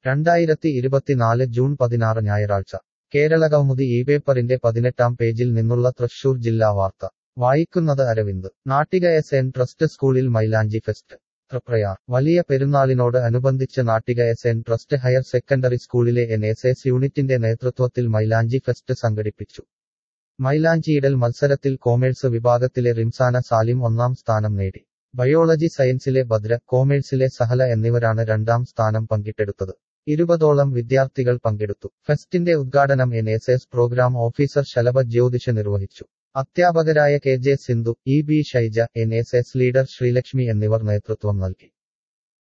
രണ്ടായിരത്തി ഇരുപത്തിനാല് ജൂൺ പതിനാറ് ഞായറാഴ്ച കേരളകൗമുദി ഈ പേപ്പറിന്റെ പതിനെട്ടാം പേജിൽ നിന്നുള്ള തൃശൂർ ജില്ലാ വാർത്ത വായിക്കുന്നത് Aravind Nattika S N trust സ്കൂളിൽ മൈലാഞ്ചി ഫെസ്റ്റ് തൃപ്രയാർ വലിയ പെരുന്നാളിനോട് അനുബന്ധിച്ച് Nattika S N trust higher secondary സ്കൂളിലെ എൻ എസ് എസ് യൂണിറ്റിന്റെ നേതൃത്വത്തിൽ മൈലാഞ്ചി ഫെസ്റ്റ് സംഘടിപ്പിച്ചു മൈലാഞ്ചിയിടൽ മത്സരത്തിൽ കോമേഴ്സ് വിഭാഗത്തിലെ റിംസാന സാലിം ഒന്നാം സ്ഥാനം നേടി ബയോളജി സയൻസിലെ ഭദ്ര കോമേഴ്സിലെ സഹല എന്നിവരാണ് രണ്ടാം സ്ഥാനം പങ്കിട്ടെടുത്തത് ഇരുപതോളം വിദ്യാർത്ഥികൾ പങ്കെടുത്തു ഫെസ്റ്റിന്റെ ഉദ്ഘാടനം N S S programme officer Shalabha Jyothisha നിർവഹിച്ചു അധ്യാപകരായ K J Sindhu E B Shaija N S S leader Sreelakshmi എന്നിവർ നേതൃത്വം നൽകി